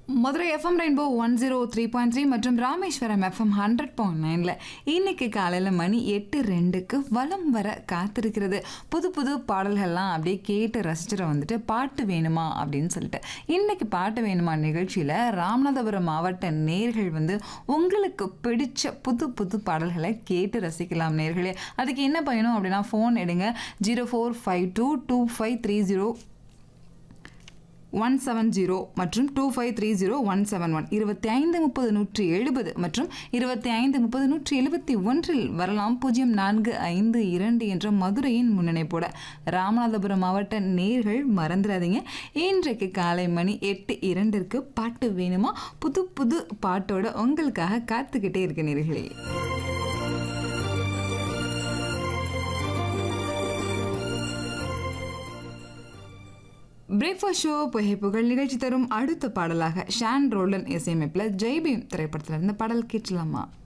Madurai FM rainbow one zero three point three மற்றும் Rameswaram FM hundred point நைனில் இன்னைக்கு காலையில் மணி எட்டு ரெண்டுக்கு வலம் வர காத்திருக்கிறது புது புது பாடல்கள்லாம் அப்படியே கேட்டு ரசிச்சுட்டு வந்துட்டு பாட்டு வேணுமா அப்படின்னு சொல்லிட்டு இன்னைக்கு பாட்டு வேணுமா நிகழ்ச்சியில் ராமநாதபுரம் மாவட்ட நேர்கள் வந்து உங்களுக்கு பிடிச்ச புது புது பாடல்களை கேட்டு ரசிக்கலாம் நேர்களே அதுக்கு என்ன பயணம் அப்படின்னா ஃபோன் எடுங்க zero four five two two five three zero one seven zero மற்றும் two five three zero one seven one இருபத்தி ஐந்து முப்பது நூற்றி எழுபது மற்றும் இருபத்தி ஐந்து முப்பது நூற்றி எழுபத்தி ஒன்றில் வரலாம் பூஜ்ஜியம் நான்கு ஐந்து இரண்டு என்ற மதுரையின் முன்னணிப்போட ராமநாதபுரம் மாவட்ட நேர்கள் மறந்துடாதீங்க இன்றைக்கு காலை மணி எட்டு இரண்டிற்கு பாட்டு வேணுமா புது புது பாட்டோட உங்களுக்காக காத்துக்கிட்டே இருக்க நேர்களே பிரேக்ஃபாஸ்ட் ஷோ புகைப்புகள் நிகழ்ச்சி தரும் அடுத்த பாடலாக ஷான் ரோலன் இசையமைப்பில் ஜெய்பீம் திரைப்படத்தில் இருந்த பாடல் கேட்கலாமா